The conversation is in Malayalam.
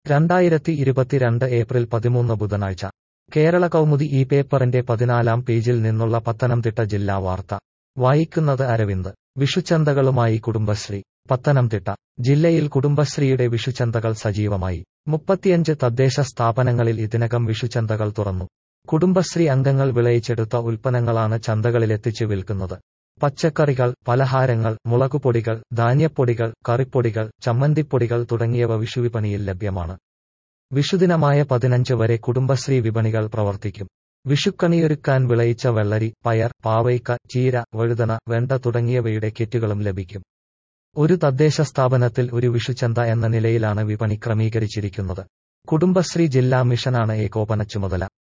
രണ്ടായിരത്തി ഇരുപത്തിരണ്ട് ഏപ്രിൽ പതിമൂന്ന് ബുധനാഴ്ച കേരള കൗമുദി ഈ പേപ്പറിന്റെ പതിനാലാം പേജിൽ നിന്നുള്ള പത്തനംതിട്ട ജില്ലാ വാർത്ത വായിക്കുന്നത് അരവിന്ദ് വിഷുച്ചന്തകളുമായി കുടുംബശ്രീ പത്തനംതിട്ട ജില്ലയിൽ കുടുംബശ്രീയുടെ വിഷുച്ചന്തകൾ സജീവമായി മുപ്പത്തിയഞ്ച് തദ്ദേശ സ്ഥാപനങ്ങളിൽ ഇതിനകം വിഷുച്ചന്തകൾ തുറന്നു കുടുംബശ്രീ അംഗങ്ങൾ വിളയിച്ചെടുത്ത ഉൽപ്പന്നങ്ങളാണ് ചന്തകളിലെത്തിച്ച് വിൽക്കുന്നത് പച്ചക്കറികൾ പലഹാരങ്ങൾ മുളകുപൊടികൾ ധാന്യപ്പൊടികൾ കറിപ്പൊടികൾ ചമ്മന്തിപ്പൊടികൾ തുടങ്ങിയവ വിഷുവിപണിയിൽ ലഭ്യമാണ് വിഷുദിനമായ പതിനഞ്ച് വരെ കുടുംബശ്രീ വിപണികൾ പ്രവർത്തിക്കും വിഷുക്കണിയൊരുക്കാൻ വിളയിച്ച വെള്ളരി പയർ പാവയ്ക്ക ചീര വഴുതന വെണ്ട തുടങ്ങിയവയുടെ കിറ്റുകളും ലഭിക്കും ഒരു തദ്ദേശ സ്ഥാപനത്തിൽ ഒരു വിഷുചന്ത എന്ന നിലയിലാണ് വിപണി ക്രമീകരിച്ചിരിക്കുന്നത് കുടുംബശ്രീ ജില്ലാ മിഷനാണ് ഏകോപന ചുമതല